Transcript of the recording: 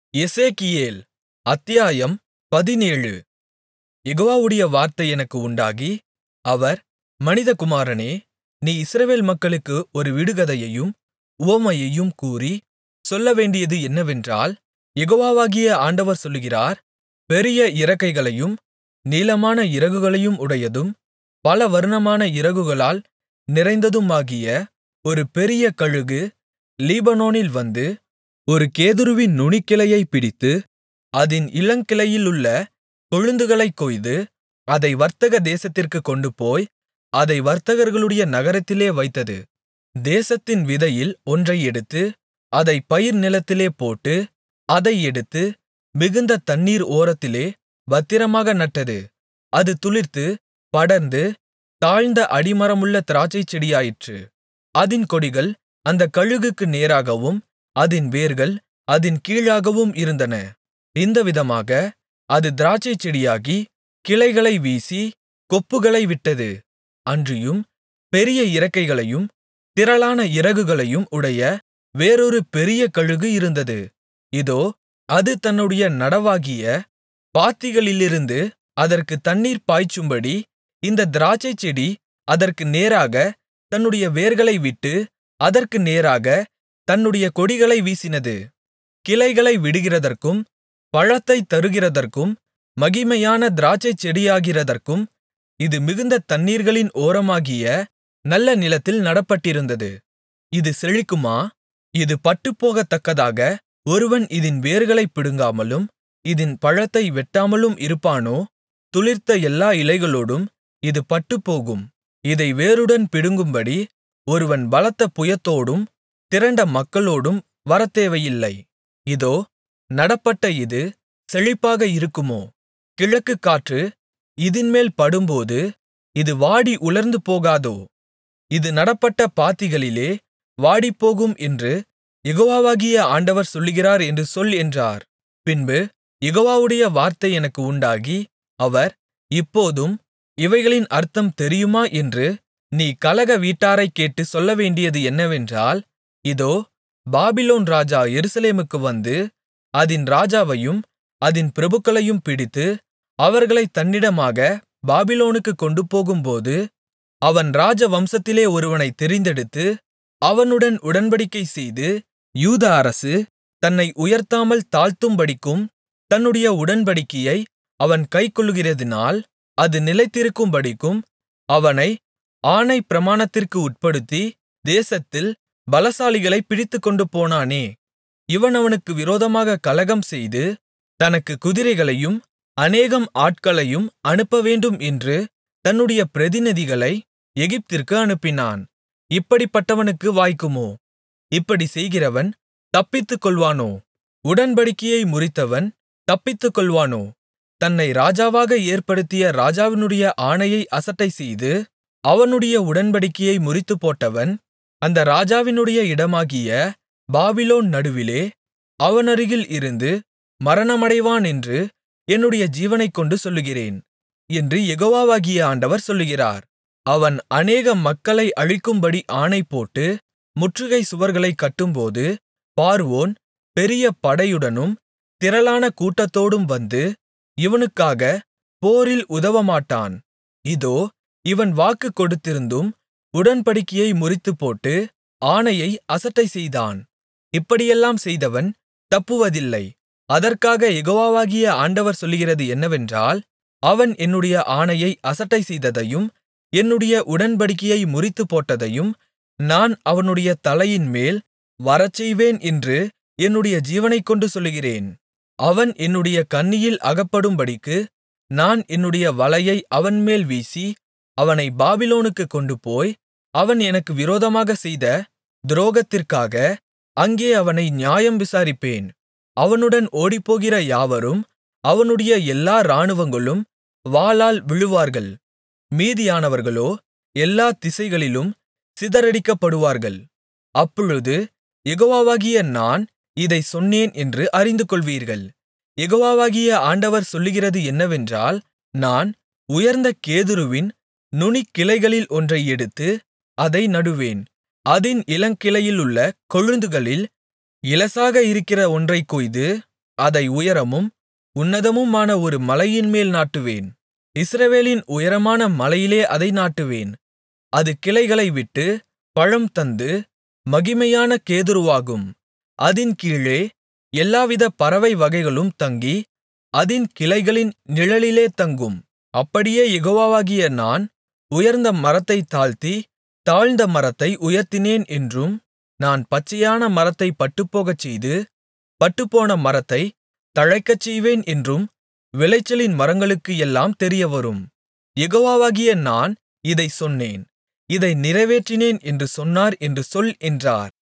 எசேக்கியேல் அத்தியாயம் பதினேழு யெகோவாவுடைய வார்த்தை எனக்கு உண்டாகி அவர் மனிதகுமாரனே நீ இஸ்ரவேல் மக்களுக்கு ஒரு விடுகதையையும் உவமையையும் கூறி சொல்லவேண்டியது என்னவென்றால் யெகோவாகிய ஆண்டவர் சொல்லுகிறார் பெரிய இறக்கைகளையும் நீளமான இறகுகளையும் உடையதும் பலவர்ணமான இறகுகளால் நிறைந்ததுமாகிய ஒரு பெரிய கழுகு லீபனோனில் வந்து ஒரு கேதுருவின் நுனிக்கிளையைப் பிடித்து அதின் இளங்கிளையிலுள்ள கொழுந்துகளைக் கொய்து அதை வர்த்தக தேசத்திற்குக் கொண்டுபோய் அதை வர்த்தகர்களுடைய நகரத்திலே வைத்தது தேசத்தின் விதையில் ஒன்றை எடுத்து அதைப் பயிர் நிலத்திலே போட்டு அதை எடுத்து மிகுந்த தண்ணீர் ஓரத்திலே பத்திரமாக நட்டது அது துளிர்த்து படர்ந்து தாழ்ந்த அடிமரமுள்ள திராட்சைச்செடியாயிற்று அதின் கொடிகள் அந்தக் கழுகுக்கு நேராகவும் அதின் வேர்கள் அதின் கீழாகவும் இருந்தன இந்தவிதமாக அது திராட்சைச்செடியாகி கிளைகளை வீசி கொப்புகளை விட்டது அன்றியும் பெரிய இறக்கைகளையும் திரளான இறகுகளையும் உடைய வேறொரு பெரிய கழுகு இருந்தது இதோ அது தன்னுடைய நடவாகிய பாத்திகளிலிருந்து அதற்குத் தண்ணீர் பாய்ச்சும்படி இந்தத் திராட்சைச்செடி அதற்கு நேராகத் தன்னுடைய வேர்களை விட்டு அதற்கு நேராகத் தன்னுடைய கொடிகளை வீசினது கிளைகளை விடுகிறதற்கும் பழத்தைத் தருகிறதற்கும் மகிமையான திராட்சைச்செடியாகிறதற்கும் இது மிகுந்த தண்ணீர்களின் ஓரமாகிய நல்ல நிலத்தில் நடப்பட்டிருந்தது இது செழிக்குமா இது பட்டுப்போகத்தக்கதாக ஒருவன் இதின் வேர்களைப் பிடுங்காமலும் இதின் பழத்தை வெட்டாமலும் இருப்பானோ துளிர்த்த எல்லா இலைகளோடும் இது பட்டுப்போகும் இதை வேருடன் பிடுங்கும்படி ஒருவன் பலத்த புயத்தோடும் திரண்ட மக்களோடும் வரத்தேவையில்லை இதோ நடப்பட்ட இது செழிப்பாக இருக்குமோ கிழக்குக் காற்று இதின்மேல் படும்போது இது வாடி உலர்ந்து போகாதோ இது நடப்பட்ட பாத்திகளிலே வாடிப்போகும் என்று யெகோவாகிய ஆண்டவர் சொல்லுகிறார் என்று சொல் என்றார் பின்பு யெகோவாவுடைய வார்த்தை எனக்கு உண்டாகி அவர் இப்போதும் இவைகளின் அர்த்தம் தெரியுமா என்று நீ கலக வீட்டாரைக் கேட்டுச் சொல்லவேண்டியது என்னவென்றால் இதோ பாபிலோன் ராஜா எருசலேமுக்கு வந்து அதின் ராஜாவையும் அதின் பிரபுக்களையும் பிடித்து அவர்களைத் தன்னிடமாக பாபிலோனுக்குக் கொண்டுபோகும்போது அவன் ராஜவம்சத்திலே ஒருவனைத் தெரிந்தெடுத்து அவனுடன் உடன்படிக்கை செய்து யூத அரசு தன்னை உயர்த்தாமல் தாழ்த்தும்படிக்கும் தன்னுடைய உடன்படிக்கையை அவன் கைக்கொள்ளுகிறதினால் அது நிலைத்திருக்கும்படிக்கும் அவனை ஆணை பிரமாணத்திற்கு உட்படுத்தி தேசத்தில் பலசாலிகளைப் பிடித்துக்கொண்டு போனானே இவன் அவனுக்கு விரோதமாகக் கலகம் செய்து தனக்கு குதிரைகளையும் அநேகம் ஆட்களையும் அனுப்பவேண்டும் என்று தன்னுடைய பிரதிநிதிகளை எகிப்திற்கு அனுப்பினான் இப்படிப்பட்டவனுக்கு வாய்க்குமோ இப்படி செய்கிறவன் தப்பித்துக்கொள்வானோ உடன்படிக்கையை முறித்தவன் தப்பித்துக்கொள்வானோ தன்னை ராஜாவாக ஏற்படுத்திய ராஜாவினுடைய ஆணையை அசட்டைசெய்து அவனுடைய உடன்படிக்கையை முறித்துப்போட்டவன் அந்த ராஜாவினுடைய இடமாகிய பாபிலோன் நடுவிலே அவனருகில் இருந்து மரணமடைவானென்று என்னுடைய ஜீவனைக்கொண்டு சொல்லுகிறேன் என்று யெகோவாகிய ஆண்டவர் சொல்லுகிறார் அவன் அநேக மக்களை அழிக்கும்படி ஆணைபோட்டு முற்றுகை சுவர்களைக் கட்டும்போது பார்வோன் பெரிய படையுடனும் திரளான கூட்டத்தோடும் வந்து இவனுக்காக போரில் உதவமாட்டான் இதோ இவன் வாக்கு கொடுத்திருந்தும் உடன்படிக்கையை முறித்துப்போட்டு ஆணையை அசட்டை செய்தான் இப்படியெல்லாம் செய்தவன் தப்புவதில்லை அதற்காக யெகோவாகிய ஆண்டவர் சொல்லுகிறது என்னவென்றால் அவன் என்னுடைய ஆணையை அசட்டை செய்ததையும் என்னுடைய உடன்படிக்கையை முறித்துப்போட்டதையும் நான் அவனுடைய தலையின்மேல் வரச்செய்வேன் என்று என்னுடைய ஜீவனைக்கொண்டு சொல்லுகிறேன் அவன் என்னுடைய கண்ணியில் அகப்படும்படிக்கு நான் என்னுடைய வலையை அவன்மேல் வீசி அவனை பாபிலோனுக்குக் கொண்டுபோய் அவன் எனக்கு விரோதமாகச் செய்த துரோகத்திற்காக அங்கே அவனை நியாயம் விசாரிப்பேன் அவனுடன் ஓடிப்போகிற யாவரும் அவனுடைய எல்லா இராணுவங்களும் வாளால் விழுவார்கள் மீதியானவர்களோ எல்லா திசைகளிலும் சிதறடிக்கப்படுவார்கள் அப்பொழுது யெகோவாகிய நான் இதைச் சொன்னேன் என்று அறிந்துகொள்வீர்கள் யெகோவாகிய ஆண்டவர் சொல்லுகிறது என்னவென்றால் நான் உயர்ந்த கேதுருவின் நுனிக்கிளைகளில் ஒன்றை எடுத்து அதை நடுவேன் அதின் இளங்கிளையிலுள்ள கொழுந்துகளில் இலசாக இருக்கிற ஒன்றைக் கொய்து அதை உயரமும் உன்னதமுமான ஒரு மலையின்மேல் நாட்டுவேன் இஸ்ரவேலின் உயரமான மலையிலே அதை நாட்டுவேன் அது கிளைகளை விட்டு பழம் தந்து மகிமையான கேதுருவாகும் அதின் கீழே எல்லாவித பறவை வகைகளும் தங்கி அதின் கிளைகளின் நிழலிலே தங்கும் அப்படியே யெகோவாகிய நான் உயர்ந்த மரத்தைத் தாழ்த்தி தாழ்ந்த மரத்தை உயர்த்தினேன் என்றும் நான் பச்சையான மரத்தைப் பட்டுப்போகச்செய்து பட்டுப்போன மரத்தைத் தழைக்கச்செய்வேன் என்றும் விளைச்சலின் மரங்களுக்கு எல்லாம் தெரியவரும் யெகோவாகிய நான் இதைச் சொன்னேன் இதை நிறைவேற்றினேன் என்று சொன்னார் என்று சொல் என்றார்